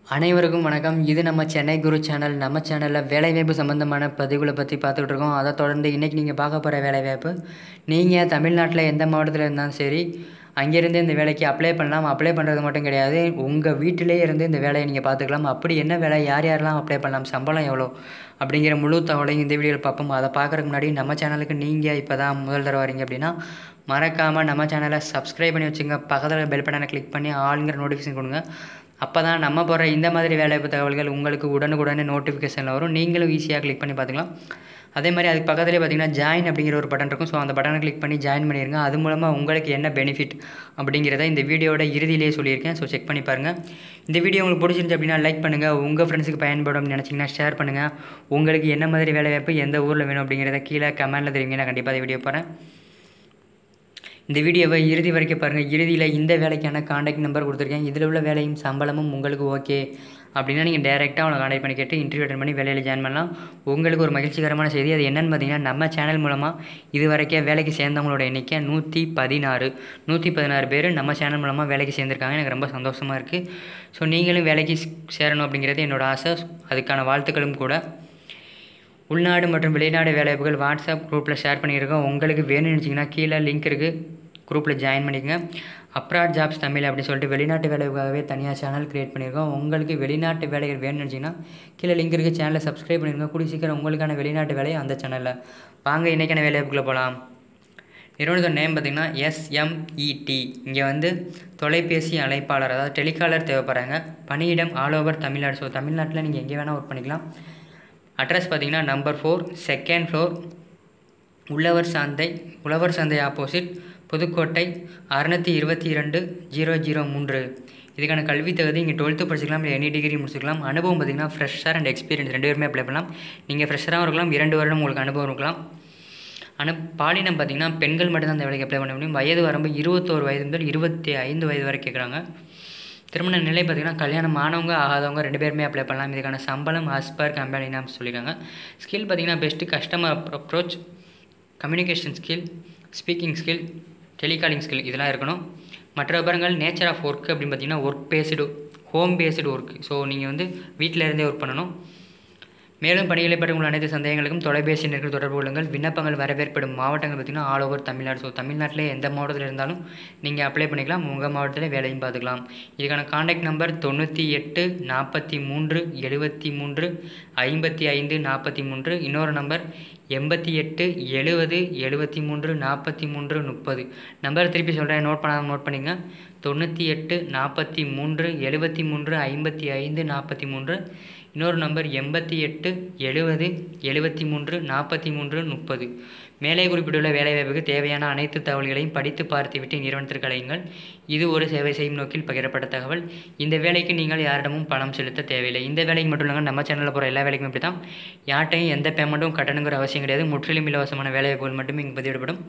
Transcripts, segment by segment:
அனைவருக்கும் வணக்கம் இது நம்ம சென்னை குரு சேனல் நம்ம சேனலில் வேலைவாய்ப்பு சம்மந்தமான பதிவுகளை பற்றி பார்த்துக்கிட்டு இருக்கோம் அதை தொடர்ந்து இன்றைக்கி நீங்கள் பார்க்க போகிற வேலைவாய்ப்பு நீங்கள் தமிழ்நாட்டில் எந்த மாவட்டத்தில் இருந்தாலும் சரி அங்கேருந்து இந்த வேலைக்கு அப்ளை பண்ணலாம் அப்ளை பண்ணுறது மட்டும் கிடையாது உங்கள் வீட்டிலே இருந்து இந்த வேலையை நீங்கள் பார்த்துக்கலாம் அப்படி என்ன வேலை யார் யாரெல்லாம் அப்ளை பண்ணலாம் சம்பளம் எவ்வளோ அப்படிங்கிற முழு தகவலையும் இந்த வீடியோவில் பார்ப்போம் அதை பார்க்குறதுக்கு முன்னாடி நம்ம சேனலுக்கு நீங்கள் இப்போ தான் முதல் தடவை வரீங்க அப்படின்னா மறக்காமல் நம்ம சேனலை சப்ஸ்கிரைப் பண்ணி வச்சுங்க பக்கத்தில் பெல் பட்டனை கிளிக் பண்ணி ஆளுங்கிற நோட்டிஃபிகேஷன் கொடுங்க அப்போ தான் நம்ம போடுற இந்த மாதிரி வேலைவாய்ப்பு தகவல்கள் உங்களுக்கு உடனுக்குடனே நோட்டிஃபிகேஷனில் வரும் நீங்களும் ஈஸியாக கிளிக் பண்ணி பார்த்துக்கலாம் அதே மாதிரி அதுக்கு பக்கத்துலேயே பார்த்தீங்கன்னா ஜாயின் அப்படிங்கிற ஒரு பட்டன் இருக்கும் ஸோ அந்த பட்டனை கிளிக் பண்ணி ஜாயின் பண்ணிடுங்க அது மூலமாக உங்களுக்கு என்ன பெனிஃபிட் அப்படிங்கிறத இந்த வீடியோட இறுதியிலேயே சொல்லியிருக்கேன் ஸோ செக் பண்ணி பாருங்கள் இந்த வீடியோ உங்களுக்கு பிடிச்சிருந்துச்சு அப்படின்னா லைக் பண்ணுங்கள் உங்கள் ஃப்ரெண்ட்ஸுக்கு பயன்படும் நினச்சிங்கன்னா ஷேர் பண்ணுங்கள் உங்களுக்கு என்ன மாதிரி வேலைவாய்ப்பு எந்த ஊரில் வேணும் அப்படிங்கிறத கீழே கமெண்ட்டில் தெரிவிங்க நான் கண்டிப்பாக இந்த வீடியோ போகிறேன் இந்த வீடியோவை இறுதி வரைக்கும் பாருங்கள் இறுதியில் இந்த வேலைக்கான காண்டாக்ட் நம்பர் கொடுத்துருக்கேன் இதில் உள்ள வேலையும் சம்பளமும் உங்களுக்கு ஓகே அப்படின்னா நீங்கள் டேரெக்டாக அவனை காண்டாக்ட் பண்ணி கேட்டு இன்டர்வியூ அட்டன் பண்ணி வேலையில் ஜாயின் பண்ணலாம் உங்களுக்கு ஒரு மகிழ்ச்சிகரமான செய்தி அது என்னென்னு பார்த்தீங்கன்னா நம்ம சேனல் மூலமாக இது வரைக்கும் வேலைக்கு சேர்ந்தவங்களோட எண்ணிக்கை நூற்றி பதினாறு நூற்றி பதினாறு பேர் நம்ம சேனல் மூலமாக வேலைக்கு சேர்ந்துருக்காங்க எனக்கு ரொம்ப சந்தோஷமாக இருக்குது ஸோ நீங்களும் வேலைக்கு சேரணும் அப்படிங்கிறது என்னோடய ஆசை அதுக்கான வாழ்த்துக்களும் கூட உள்நாடு மற்றும் வெளிநாடு வேலைவாய்ப்புகள் வாட்ஸ்அப் குரூப்பில் ஷேர் பண்ணியிருக்கோம் உங்களுக்கு வேணும்னு நினச்சிங்கன்னா கீழே லிங்க் இருக்குது குரூப்பில் ஜாயின் பண்ணிக்கங்க அப்ராட் ஜாப்ஸ் தமிழ் அப்படின்னு சொல்லிட்டு வெளிநாட்டு வேலைக்காகவே தனியாக சேனல் க்ரியேட் பண்ணியிருக்கோம் உங்களுக்கு வெளிநாட்டு வேலைகள் வேணும்னு நினச்சிங்கன்னா கீழே லிங்க் இருக்குது சேனலை சப்ஸ்கிரைப் பண்ணிடுங்க கூடிய சீக்கிரம் உங்களுக்கான வெளிநாட்டு வேலை அந்த சேனலில் வாங்க இன்றைக்கான வேலைவாய்ப்புக்குள்ளே போகலாம் நிறுவனத்தோட நேம் பார்த்திங்கன்னா எஸ்எம்இடி இங்கே வந்து தொலைபேசி அழைப்பாளர் அதாவது டெலிகாலர் தேவைப்படுறாங்க பணியிடம் ஆல் ஓவர் தமிழ்நாடு ஸோ தமிழ்நாட்டில் நீங்கள் எங்கே வேணால் ஒர்க் பண்ணிக்கலாம் அட்ரஸ் பார்த்திங்கன்னா நம்பர் ஃபோர் செகண்ட் ஃப்ளோர் உழவர் சந்தை உழவர் சந்தை ஆப்போசிட் புதுக்கோட்டை அறநூற்றி இருபத்தி இரண்டு ஜீரோ ஜீரோ மூன்று இதுக்கான கல்வி தகுதி இங்கே டுவெல்த்து படிச்சிக்கலாம் இல்லை எனி டிகிரி முடிச்சுக்கலாம் அனுபவம் பார்த்திங்கன்னா ஃப்ரெஷ்ஷாக அண்ட் எக்ஸ்பீரியன்ஸ் ரெண்டு பேருமே அப்ளை பண்ணலாம் நீங்கள் ஃப்ரெஷ்ஷராகவும் இருக்கலாம் இரண்டு வருடம் உங்களுக்கு அனுபவம் இருக்கலாம் அனு பாலினம் பார்த்திங்கன்னா பெண்கள் மட்டும்தான் அந்த வேலைக்கு அப்ளை பண்ண முடியும் வயது வரம்பு இருபத்தோரு வயது முதல் இருபத்தி ஐந்து வயது வரை கேட்குறாங்க திருமண நிலை பார்த்திங்கன்னா கல்யாணம் ஆனவங்க ஆகாதவங்க ரெண்டு பேருமே அப்ளை பண்ணலாம் இதுக்கான சம்பளம் ஆஸ் பர் கம்பெனின்னு சொல்லியிருக்காங்க ஸ்கில் பார்த்திங்கன்னா best customer approach communication skill speaking skill telecalling skill இதெல்லாம் இருக்கணும் மற்ற விவரங்கள் நேச்சர் ஆஃப் ஒர்க் அப்படின்னு பார்த்தீங்கன்னா work based home based work so நீங்கள் வந்து வீட்டில் இருந்தே ஒர்க் பண்ணணும் மேலும் பணிகளை பற்றி உங்கள் அனைத்து சந்தேகங்களுக்கும் தொலைபேசி எண்ணிற்கு தொடர்பு கொள்ளுங்கள் விண்ணப்பங்கள் வரவேற்படும் மாவட்டங்கள் பார்த்திங்கன்னா ஆல் ஓவர் தமிழ்நாடு ஸோ தமிழ்நாட்டில் எந்த மாவட்டத்தில் இருந்தாலும் நீங்கள் அப்ளை பண்ணிக்கலாம் உங்கள் மாவட்டத்தில் வேலையும் பார்த்துக்கலாம் இதுக்கான காண்டாக்ட் நம்பர் தொண்ணூற்றி எட்டு நாற்பத்தி மூன்று எழுபத்தி மூன்று ஐம்பத்தி ஐந்து நாற்பத்தி மூன்று இன்னொரு நம்பர் எண்பத்தி எட்டு எழுபது எழுபத்தி மூன்று நாற்பத்தி மூன்று முப்பது நம்பர் திருப்பி சொல்கிறேன் நோட் பண்ணாமல் நோட் பண்ணிங்க தொண்ணூற்றி எட்டு நாற்பத்தி மூன்று எழுபத்தி மூன்று ஐம்பத்தி ஐந்து நாற்பத்தி மூன்று இன்னொரு நம்பர் எண்பத்தி எட்டு எழுபது எழுபத்தி மூன்று நாற்பத்தி மூன்று முப்பது மேலே குறிப்பிட்டுள்ள வேலைவாய்ப்புக்கு தேவையான அனைத்து தகவல்களையும் படித்து பார்த்துவிட்டு நிறுவனத்திற்கு அழையுங்கள் இது ஒரு சேவை செய்யும் நோக்கில் பகிரப்பட்ட தகவல் இந்த வேலைக்கு நீங்கள் யாரிடமும் பணம் செலுத்த தேவையில்லை இந்த வேலைக்கு மட்டும் இல்லைங்க நம்ம சேனலில் போகிற எல்லா வேலைக்கும் இப்படி தான் யார்ட்டையும் எந்த பேமெண்ட்டும் கட்டணுங்கிற அவசியம் கிடையாது முற்றிலும் இலவசமான வேலைவாய்ப்புகள் மட்டுமே இங்கே பதிவிடப்படும்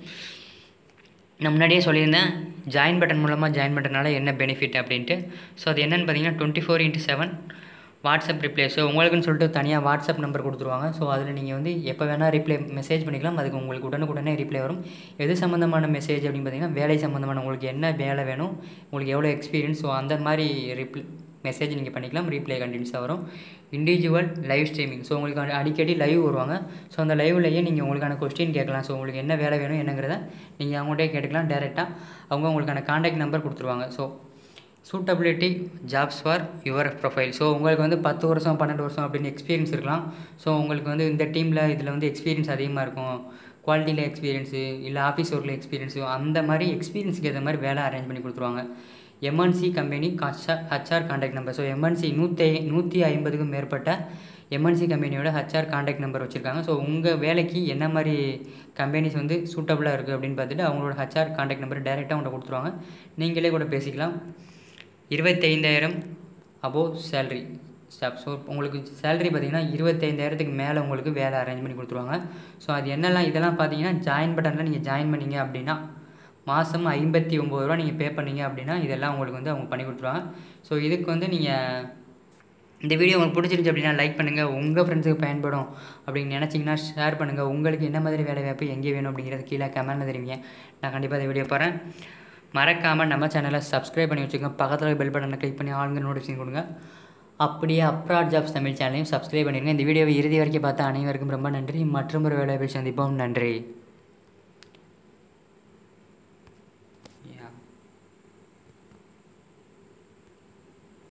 நான் முன்னாடியே சொல்லியிருந்தேன் ஜாயின் பட்டன் மூலமாக ஜாயின் பண்ணுறதுனால என்ன பெனிஃபிட் அப்படின்ட்டு ஸோ அது என்னென்னு பார்த்தீங்கன்னா twenty four into seven WhatsApp reply so உங்களுக்குன்னு சொல்லிட்டு தனியாக வாட்ஸ்அப் நம்பர் கொடுத்துருவாங்க ஸோ அதில் நீங்கள் வந்து எப்போ வேணால் ரிப்ளை மெசேஜ் பண்ணிக்கலாம் அதுக்கு உங்களுக்கு உடனுக்குடனே ரிப்ளை வரும் எது சம்மந்தமான மெசேஜ் அப்படின்னு பார்த்தீங்கன்னா வேலை சம்மந்தமான உங்களுக்கு என்ன வேலை வேணும் உங்களுக்கு எவ்வளோ எக்ஸ்பீரியன்ஸ் ஸோ அந்த மாதிரி ரிப்ளை மெசேஜ் நீங்கள் பண்ணிக்கலாம் ரீப்ளே கண்டினியூஸாக வரும் இண்டிவிஜுவல் லைவ் ஸ்ட்ரீமிங் ஸோ உங்களுக்கு அடிக்கடி லைவ் வருவாங்க ஸோ அந்த லைவ்லையே நீங்கள் உங்களுக்கான கொஸ்டின் கேட்கலாம் ஸோ உங்களுக்கு என்ன வேலை வேணும் என்னங்கிறத நீங்கள் அவங்கள்ட்டே கேட்டுக்கலாம் டேரெக்டாக அவங்க உங்களுக்கான காண்டாக்ட் நம்பர் கொடுத்துருவாங்க so suitability jobs for your profile so உங்களுக்கு வந்து பத்து வருஷம் பன்னெண்டு வருஷம் அப்படின்னு எக்ஸ்பீரியன்ஸ் இருக்கலாம் ஸோ உங்களுக்கு வந்து இந்த டீமில் இதில் வந்து எக்ஸ்பீரியன்ஸ் அதிகமாக இருக்கும் குவாலிட்டியில் எக்ஸ்பீரியன்ஸு இல்லை ஆஃபீஸ் ஒர்க்கில் எக்ஸ்பீரியன்ஸு அந்த மாதிரி எக்ஸ்பீரியன்ஸுக்கு ஏற்ற மாதிரி வேலை அரேஞ்ச் பண்ணி கொடுத்துருவாங்க MNC company HR HR contact number so MNC நூற்றி நூற்றி ஐம்பதுக்கும் மேற்பட்ட எம்என்சி கம்பெனியோட ஹச்ஆர் காண்டாக்ட் நம்பர் வச்சுருக்காங்க ஸோ உங்கள் வேலைக்கு என்ன மாதிரி கம்பெனிஸ் வந்து சூட்டபுளாக இருக்குது அப்படின்னு பார்த்துட்டு அவங்களோட ஹச்ஆர் காண்டாக்ட் நம்பர் டேரெக்டாக உங்கள்கிட்ட கொடுத்துருவாங்க நீங்களே கூட பேசிக்கலாம் இருபத்தைந்தாயிரம் அபோவ் சேல்ரி ஸ்டாப் ஸோ உங்களுக்கு சேலரி பார்த்தீங்கன்னா இருபத்தைந்தாயிரத்துக்கு மேலே உங்களுக்கு வேலை அரேஞ்ச் பண்ணி கொடுத்துருவாங்க ஸோ அது என்னெல்லாம் இதெல்லாம் பார்த்தீங்கன்னா ஜாயின் பட்டனில் நீங்கள் ஜாயின் பண்ணீங்க அப்படின்னா மாதம் ஐம்பத்தி ஒம்பது ரூபா நீங்கள் பே பண்ணீங்க அப்படின்னா இதெல்லாம் உங்களுக்கு வந்து அவங்க பண்ணி கொடுத்துருவாங்க ஸோ இதுக்கு வந்து நீங்கள் இந்த வீடியோ உங்களுக்கு பிடிச்சிருந்துச்சி அப்படின்னா லைக் பண்ணுங்கள் உங்கள் ஃப்ரெண்ட்ஸுக்கு பயன்படும் அப்படின்னு நினச்சிங்கன்னா ஷேர் பண்ணுங்கள் உங்களுக்கு என்ன மாதிரி வேலை வாய்ப்பு எங்கே வேணும் அப்படிங்கிறது கீழே கமெண்ட்டில் தெரிவிங்க நான் கண்டிப்பாக இந்த வீடியோ போகிறேன் மறக்காமல் நம்ம சேனலை சப்ஸ்கிரைப் பண்ணி வச்சுக்கோங்க பக்கத்தில் பெல் பட்டனை கிளிக் பண்ணி ஆளுங்க நோட்டிஃபிகேஷன் கொடுங்க அப்படியே அப்ராட் ஜாப்ஸ் தமிழ் சேனலையும் சப்ஸ்கிரைப் பண்ணிடுங்க இந்த வீடியோவை இறுதி வரைக்கும் பார்த்த அனைவருக்கும் ரொம்ப நன்றி மற்றும் ஒரு வேலையை சந்திப்போம் நன்றி